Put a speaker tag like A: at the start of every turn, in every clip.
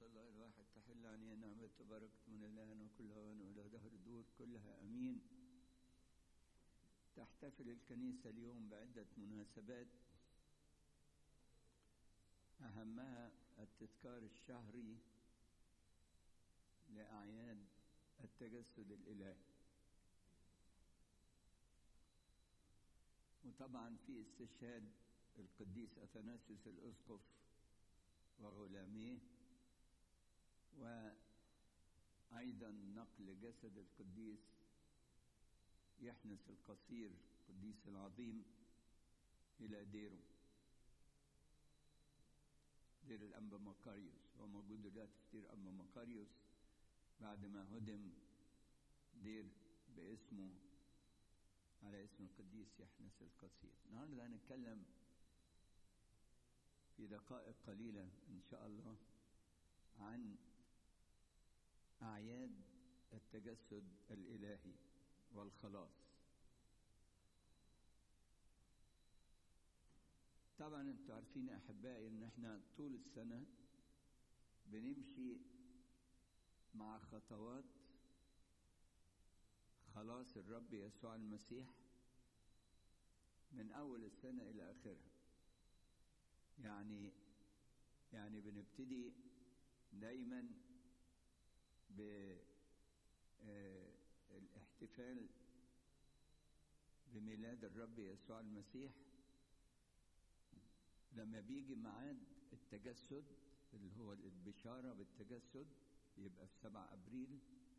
A: الله الواحد تحل عني نعمة وبركة من الآن وكل أوان وإلى دهر الدور كلها أمين تحتفل الكنيسة اليوم بعدة مناسبات أهمها التذكار الشهري لأعياد التجسد الإلهي وطبعا في استشهاد القديس أثناسيوس الأسقف وغلاميه وأيضا نقل جسد القديس يحنس القصير القديس العظيم إلى ديره دير الأنبا مقاريوس هو موجود دلوقتي في دير أنبا مقاريوس بعد ما هدم دير باسمه على اسم القديس يحنس القصير النهارده هنتكلم في دقائق قليلة إن شاء الله عن أعياد التجسد الإلهي والخلاص طبعا انتوا عارفين يا احبائي ان احنا طول السنه بنمشي مع خطوات خلاص الرب يسوع المسيح من اول السنه الى اخرها يعني يعني بنبتدي دايما بالاحتفال بميلاد الرب يسوع المسيح لما بيجي ميعاد التجسد اللي هو البشارة بالتجسد يبقى في 7 أبريل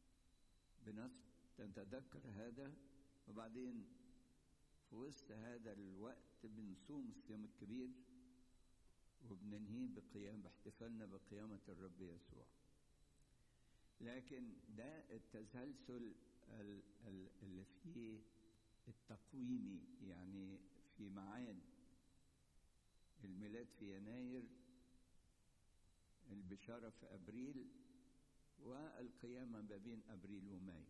A: بنتذكر هذا وبعدين في وسط هذا الوقت بنصوم الصيام الكبير وبننهيه بقيام باحتفالنا بقيامة الرب يسوع لكن ده التسلسل اللي فيه التقويمي يعني في ميعاد الميلاد في يناير البشارة في أبريل والقيامة ما بين أبريل ومايو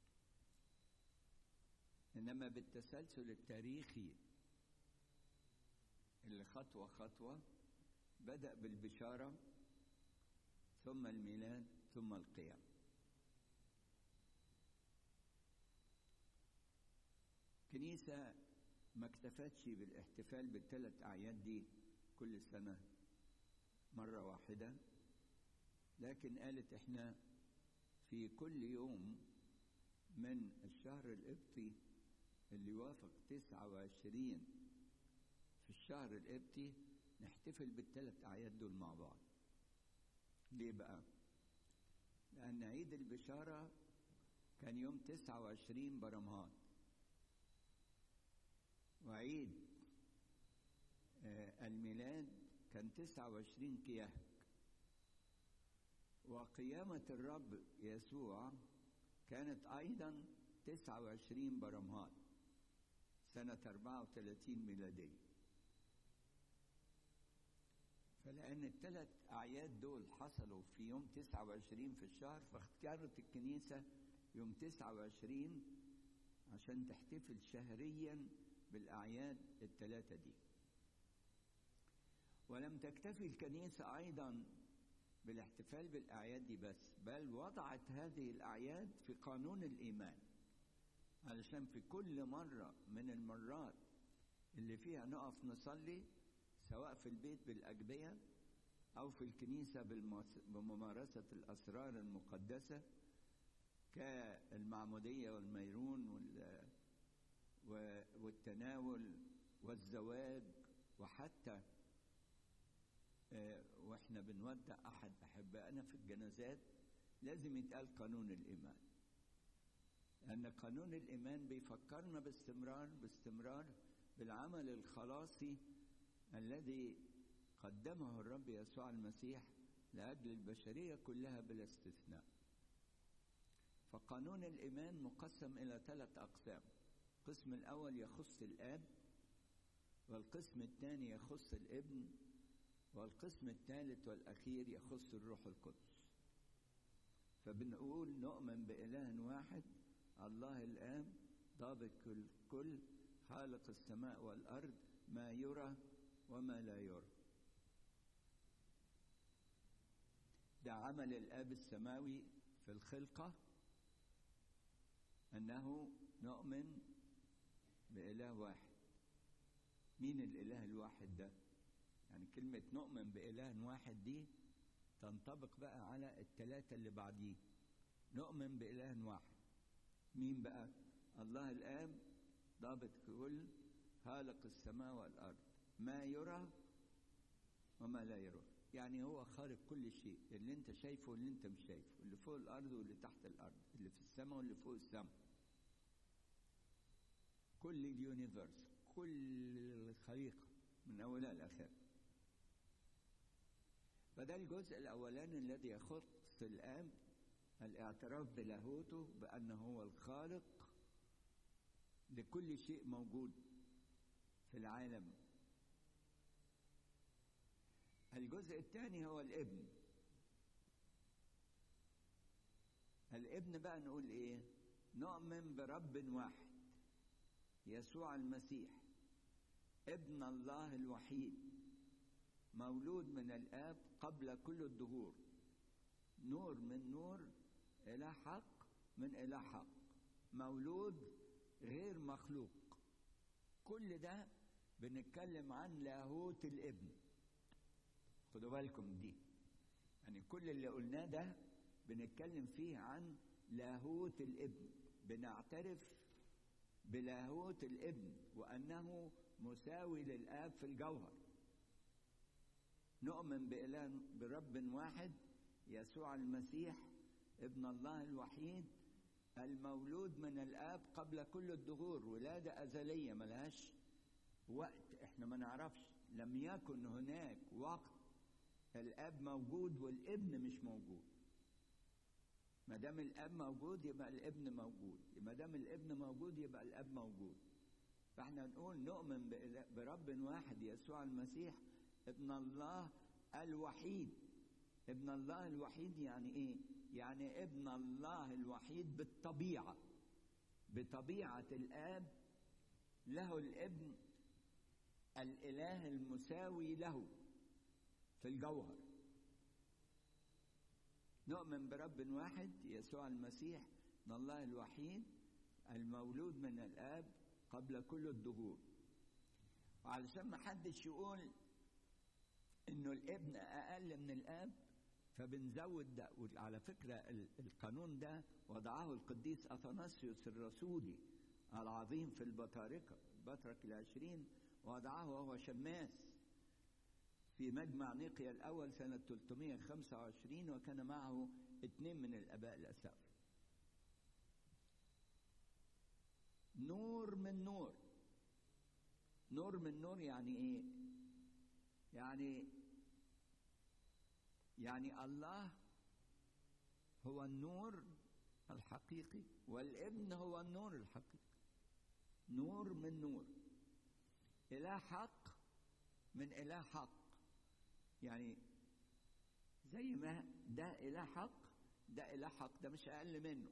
A: إنما بالتسلسل التاريخي اللي خطوة خطوة بدأ بالبشارة ثم الميلاد ثم القيامة كنيسة ما اكتفتش بالاحتفال بالثلاث أعياد دي كل سنة مرة واحدة لكن قالت احنا في كل يوم من الشهر القبطي اللي يوافق 29 في الشهر القبطي نحتفل بالثلاث أعياد دول مع بعض ليه بقى؟ لأن عيد البشارة كان يوم 29 برمهات وعيد آه الميلاد كان 29 كيهك وقيامة الرب يسوع كانت أيضا 29 برمهات سنة 34 ميلادية فلأن الثلاث أعياد دول حصلوا في يوم 29 في الشهر فاختارت الكنيسة يوم 29 عشان تحتفل شهريا بالأعياد الثلاثة دي ولم تكتفي الكنيسة أيضا بالاحتفال بالأعياد دي بس بل وضعت هذه الأعياد في قانون الإيمان علشان في كل مرة من المرات اللي فيها نقف نصلي سواء في البيت بالأجبية أو في الكنيسة بممارسة الأسرار المقدسة كالمعمودية والميرون وال والتناول والزواج وحتى واحنا بنودع احد احبائنا في الجنازات لازم يتقال قانون الايمان لان قانون الايمان بيفكرنا باستمرار باستمرار بالعمل الخلاصي الذي قدمه الرب يسوع المسيح لاجل البشريه كلها بلا استثناء فقانون الايمان مقسم الى ثلاث اقسام القسم الأول يخص الآب والقسم الثاني يخص الابن والقسم الثالث والأخير يخص الروح القدس فبنقول نؤمن بإله واحد الله الآب ضابط الكل خالق السماء والأرض ما يرى وما لا يرى ده عمل الآب السماوي في الخلقة أنه نؤمن بإله واحد مين الإله الواحد ده؟ يعني كلمة نؤمن بإله واحد دي تنطبق بقى على الثلاثة اللي بعديه نؤمن بإله واحد مين بقى؟ الله الآب ضابط كل خالق السماء والأرض ما يرى وما لا يرى يعني هو خالق كل شيء اللي انت شايفه واللي انت مش شايفه اللي فوق الارض واللي تحت الارض اللي في السماء واللي فوق السماء كل اليونيفرس كل الخليقه من اولها لاخرها فده الجزء الاولاني الذي يخص الاب الاعتراف بلاهوته بانه هو الخالق لكل شيء موجود في العالم الجزء الثاني هو الابن الابن بقى نقول ايه نؤمن برب واحد يسوع المسيح ابن الله الوحيد مولود من الاب قبل كل الدهور نور من نور الى حق من الى حق مولود غير مخلوق كل ده بنتكلم عن لاهوت الابن خدوا بالكم دي يعني كل اللي قلناه ده بنتكلم فيه عن لاهوت الابن بنعترف بلاهوت الابن وانه مساوي للاب في الجوهر نؤمن بإله برب واحد يسوع المسيح ابن الله الوحيد المولود من الاب قبل كل الدهور ولاده ازليه ملهاش وقت احنا ما نعرفش لم يكن هناك وقت الاب موجود والابن مش موجود ما دام الاب موجود يبقى الابن موجود ما دام الابن موجود يبقى الاب موجود فاحنا نقول نؤمن برب واحد يسوع المسيح ابن الله الوحيد ابن الله الوحيد يعني ايه يعني ابن الله الوحيد بالطبيعه بطبيعه الاب له الابن الاله المساوي له في الجوهر نؤمن برب واحد يسوع المسيح من الله الوحيد المولود من الاب قبل كل الدهور وعلشان ما حدش يقول انه الابن اقل من الاب فبنزود ده وعلى فكره القانون ده وضعه القديس اثناسيوس الرسولي العظيم في البطاركه البطرك العشرين وضعه وهو شماس في مجمع نيقيا الأول سنة 325 وكان معه اثنين من الآباء الأساف نور من نور نور من نور يعني إيه؟ يعني يعني الله هو النور الحقيقي والابن هو النور الحقيقي نور من نور إله حق من إله حق يعني زي ما ده إله حق ده إله حق ده مش أقل منه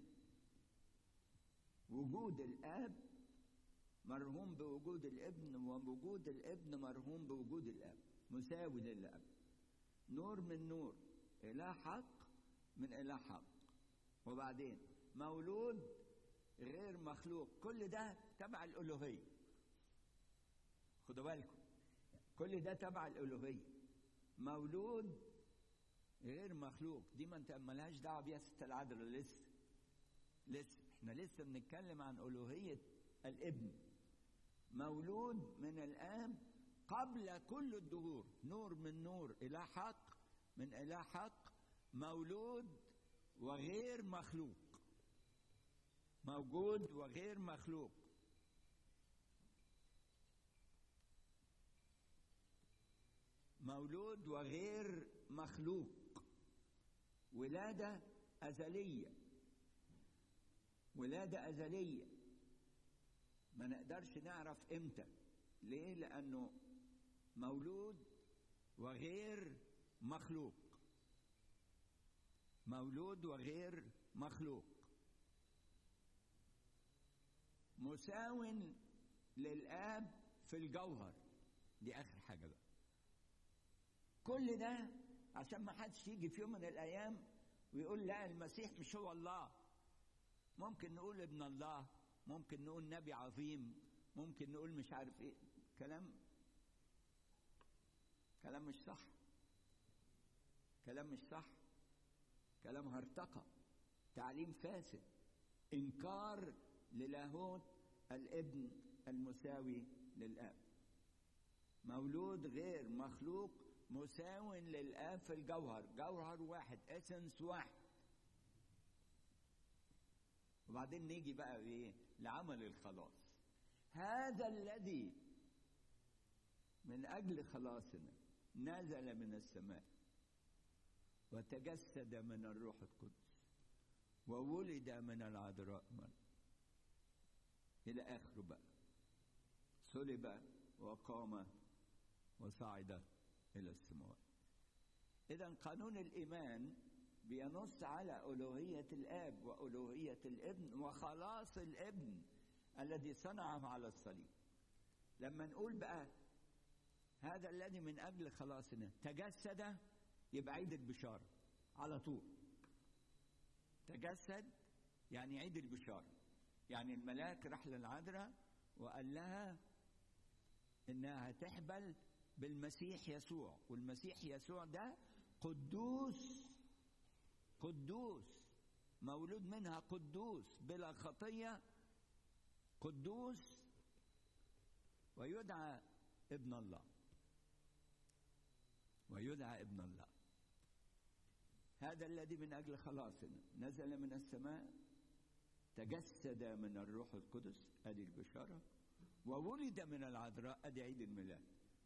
A: وجود الآب مرهوم بوجود الابن ووجود الابن مرهوم بوجود الآب مساوي للآب نور من نور إله حق من إله حق وبعدين مولود غير مخلوق كل ده تبع الألوهية خدوا بالكم كل ده تبع الألوهية مولود غير مخلوق دي ما انت ملهاش دعوه بيها ست العدل لسه لسه احنا لسه بنتكلم عن الوهيه الابن مولود من الاب قبل كل الدهور نور من نور الى حق من اله حق مولود وغير مخلوق موجود وغير مخلوق مولود وغير مخلوق ولادة أزلية ولادة أزلية ما نقدرش نعرف إمتى ليه؟ لأنه مولود وغير مخلوق مولود وغير مخلوق مساو للآب في الجوهر دي آخر حاجة بقى كل ده عشان ما حدش يجي في يوم من الايام ويقول لا المسيح مش هو الله ممكن نقول ابن الله ممكن نقول نبي عظيم ممكن نقول مش عارف ايه كلام كلام مش صح كلام مش صح كلام هرطقة تعليم فاسد إنكار للاهوت الابن المساوي للآب مولود غير مخلوق مساو للآب في الجوهر جوهر واحد اسنس واحد وبعدين نيجي بقى ايه لعمل الخلاص هذا الذي من اجل خلاصنا نزل من السماء وتجسد من الروح القدس وولد من العذراء مريم الى اخره بقى صلب وقام وصعد الى السماوات اذا قانون الايمان بينص على الوهيه الاب والوهيه الابن وخلاص الابن الذي صنعه على الصليب لما نقول بقى هذا الذي من اجل خلاصنا تجسد يبقى عيد البشاره على طول تجسد يعني عيد البشاره يعني الملاك راح للعذراء وقال لها انها هتحبل بالمسيح يسوع والمسيح يسوع ده قدوس قدوس مولود منها قدوس بلا خطيه قدوس ويدعى ابن الله ويدعى ابن الله هذا الذي من اجل خلاصنا نزل من السماء تجسد من الروح القدس ادي البشاره وولد من العذراء ادي عيد الميلاد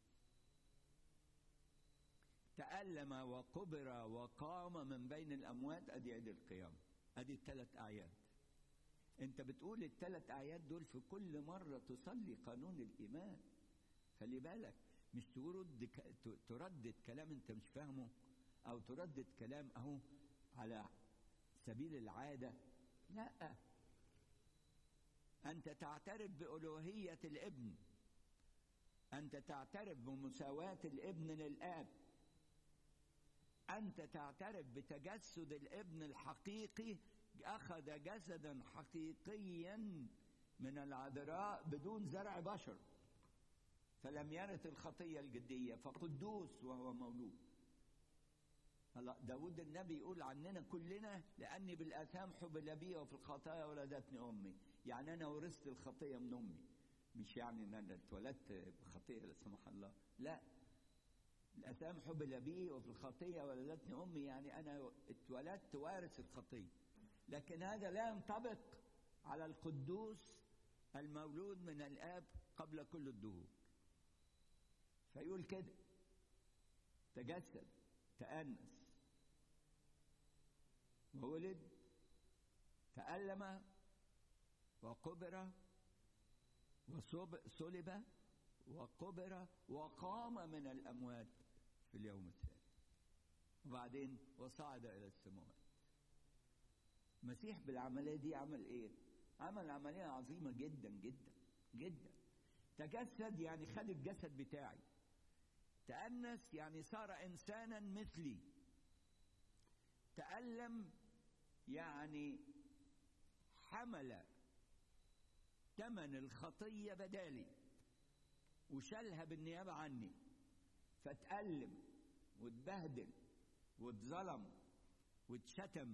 A: تألم وقبر وقام من بين الأموات أدي عيد القيامة أدي الثلاث أعياد أنت بتقول الثلاث أعياد دول في كل مرة تصلي قانون الإيمان خلي بالك مش ترد تردد كلام أنت مش فاهمه أو تردد كلام أهو على سبيل العادة لا أنت تعترف بألوهية الابن أنت تعترف بمساواة الابن للآب أنت تعترف بتجسد الابن الحقيقي أخذ جسدا حقيقيا من العذراء بدون زرع بشر فلم يرث الخطية الجدية فقدوس وهو مولود هلا داود النبي يقول عننا كلنا لأني بالآثام حبل بي وفي الخطايا ولدتني أمي يعني أنا ورثت الخطية من أمي مش يعني أن أنا اتولدت بخطية لا سمح الله لا الأثام حبل بي وفي الخطية ولدتني أمي يعني أنا اتولدت وارث الخطية لكن هذا لا ينطبق على القدوس المولود من الآب قبل كل الدهور فيقول كده تجسد تأنس وولد تألم وقبر وصلب وقبر وقام من الأموات في اليوم الثاني وبعدين وصعد إلى السماوات المسيح بالعملية دي عمل إيه؟ عمل عملية عظيمة جدا جدا جدا تجسد يعني خد الجسد بتاعي تأنس يعني صار إنسانا مثلي تألم يعني حمل ثمن الخطية بدالي وشالها بالنيابة عني فاتألم واتبهدل واتظلم واتشتم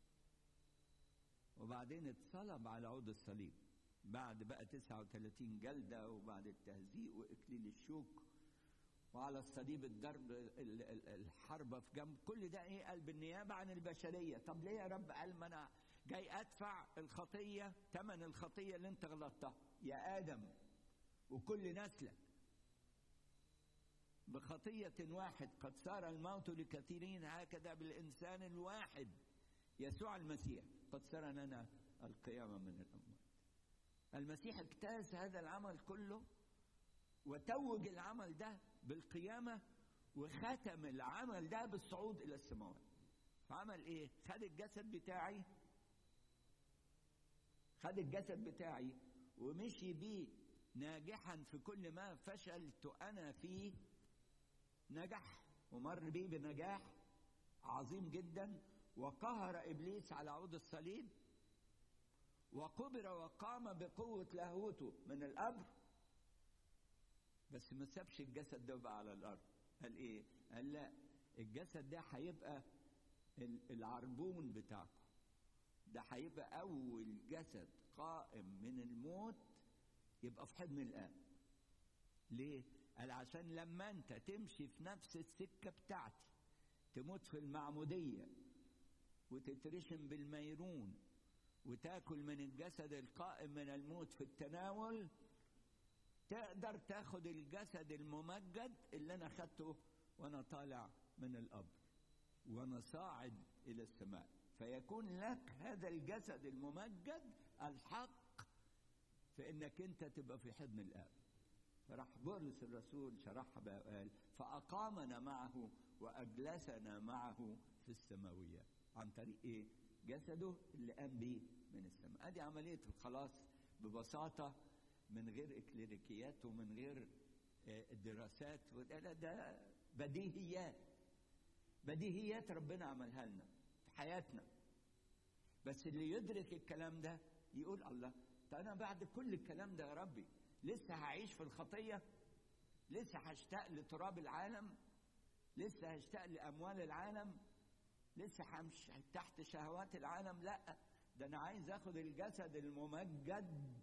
A: وبعدين اتصلب على عود الصليب بعد بقى 39 جلدة وبعد التهزيء وإكليل الشوك وعلى الصليب الضرب الحربة في جنب كل ده ايه قال بالنيابة عن البشرية طب ليه يا رب قال ما انا جاي ادفع الخطية ثمن الخطية اللي انت غلطتها يا آدم وكل نسلك بخطية واحد قد صار الموت لكثيرين هكذا بالإنسان الواحد يسوع المسيح قد صار لنا القيامة من الأموات المسيح اجتاز هذا العمل كله وتوج العمل ده بالقيامة وختم العمل ده بالصعود إلى السماوات فعمل إيه؟ خد الجسد بتاعي خد الجسد بتاعي ومشي بيه ناجحا في كل ما فشلت أنا فيه نجح ومر بيه بنجاح عظيم جدا وقهر ابليس على عود الصليب وقبر وقام بقوه لاهوته من القبر بس ما سابش الجسد ده بقى على الارض قال ايه قال لا الجسد ده هيبقى العربون بتاعكم ده هيبقى اول جسد قائم من الموت يبقى في حضن الاب ليه قال عشان لما انت تمشي في نفس السكه بتاعتي تموت في المعموديه وتترشم بالميرون وتاكل من الجسد القائم من الموت في التناول تقدر تاخد الجسد الممجد اللي انا خدته وانا طالع من القبر وانا صاعد الى السماء فيكون لك هذا الجسد الممجد الحق في انك انت تبقى في حضن الاب فراح بولس الرسول شرحها بقى وقال فاقامنا معه واجلسنا معه في السماويات عن طريق ايه جسده اللي قام بيه من السماء ادي عمليه الخلاص ببساطه من غير اكليريكيات ومن غير دراسات وده ده بديهيات بديهيات ربنا عملها لنا في حياتنا بس اللي يدرك الكلام ده يقول الله طب انا بعد كل الكلام ده يا ربي لسه هعيش في الخطيه لسه هشتاق لتراب العالم لسه هشتاق لاموال العالم لسه همشي تحت شهوات العالم لا ده انا عايز اخد الجسد الممجد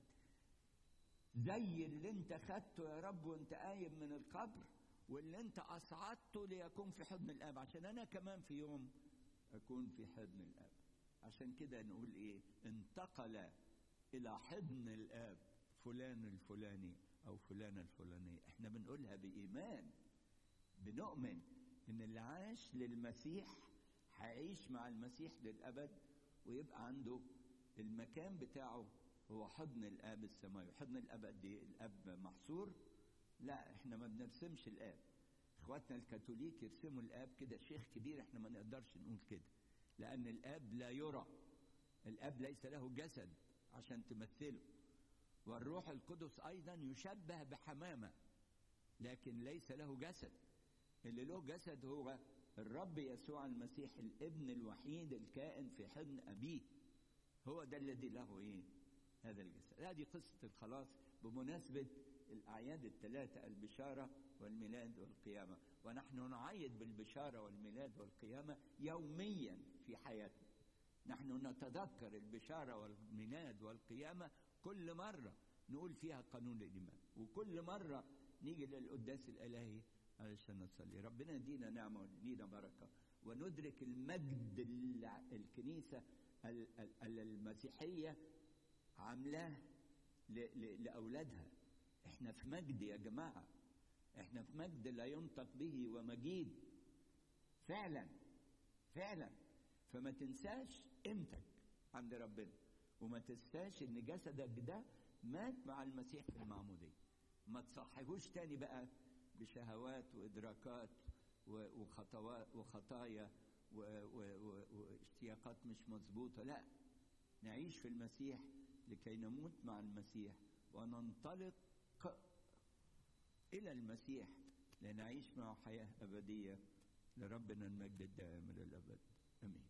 A: زي اللي انت خدته يا رب وانت قايم من القبر واللي انت اصعدته ليكون في حضن الاب عشان انا كمان في يوم اكون في حضن الاب عشان كده نقول ايه انتقل الى حضن الاب فلان الفلاني او فلانه الفلانيه احنا بنقولها بايمان بنؤمن ان اللي عاش للمسيح هيعيش مع المسيح للابد ويبقى عنده المكان بتاعه هو حضن الاب السماوي حضن الاب قد ايه الاب محصور لا احنا ما بنرسمش الاب اخواتنا الكاثوليك يرسموا الاب كده شيخ كبير احنا ما نقدرش نقول كده لان الاب لا يرى الاب ليس له جسد عشان تمثله والروح القدس ايضا يشبه بحمامه لكن ليس له جسد اللي له جسد هو الرب يسوع المسيح الابن الوحيد الكائن في حضن ابيه هو ده الذي له ايه هذا الجسد هذه قصه الخلاص بمناسبه الاعياد الثلاثه البشاره والميلاد والقيامه ونحن نعيد بالبشاره والميلاد والقيامه يوميا في حياتنا نحن نتذكر البشاره والميلاد والقيامه كل مره نقول فيها قانون الايمان وكل مره نيجي للقداس الالهي علشان نصلي ربنا يدينا نعمه ويدينا بركه وندرك المجد اللي الكنيسه المسيحيه عاملاه لاولادها احنا في مجد يا جماعه احنا في مجد لا ينطق به ومجيد فعلا فعلا فما تنساش قيمتك عند ربنا وما تنساش ان جسدك ده مات مع المسيح في المعموديه ما تصحبوش تاني بقى بشهوات وادراكات وخطوات وخطايا واشتياقات مش مظبوطه لا نعيش في المسيح لكي نموت مع المسيح وننطلق الى المسيح لنعيش معه حياه ابديه لربنا المجد الدائم الى الابد امين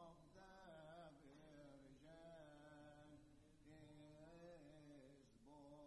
B: Is born.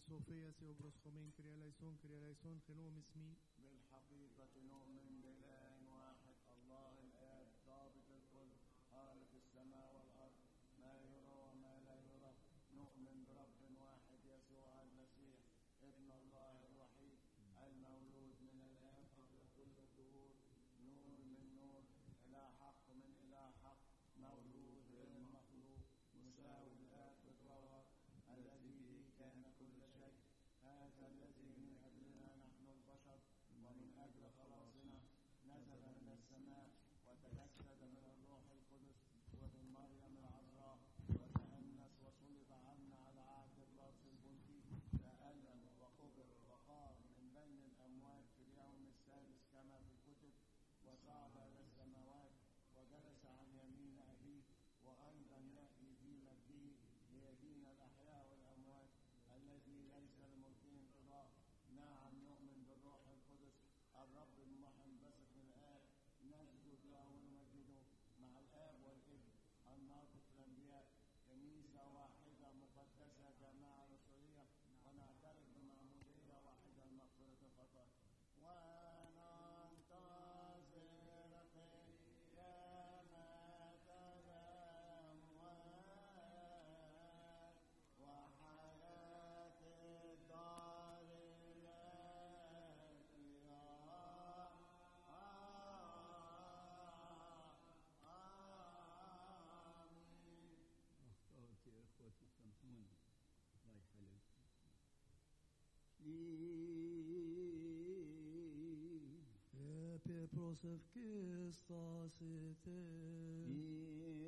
B: Sofia, Theobros, Chomein, Kyrie eleison, Kyrie eleison, Genom اسمي
C: بالحقيقة نؤمن بإله واحد الله الآب ضابط الكل خالق السماء والأرض ما يرى وما لا يرى نؤمن برب واحد يسوع المسيح ابن الله الوحيد المولود من الآب قبل كل الدهور نور من نور إلى حق من إلى حق مولود غير مخلوق مساوي الآب في الجوهر الذي به كان كل شيء هذا الذي من أجلنا نحن البشر ومن أجل خلاصنا نزل من السماء وتجسد من الروح القدس ومن مريم العذراء وتأنس وصلب عنا على عهد الرأس البنطي تألم وقبر وقام من بين الأموات في اليوم الثالث كما في الكتب وصعد إلى السماوات وجلس عن يمين أبيه وأيضا يأتي في مجده ليدين الأحياء والأموات الذي ليس لملكه انقضاء نعم نؤمن بالروح القدس الرب المنبثق من الآب نسجد له ونمجده مع الآب والابن الناطق الأنبياء كنيسة واحدة مقدسة جماعة رسولية ونعترف بمعمودية واحدة لمغفرة الخطأ وننتظر قيامة الأموات وحياة الدار آمين
A: أخطأت يا إخوتي سامحوني الله يخليكم
B: Επί πρόσευ και στάσετε
A: إيه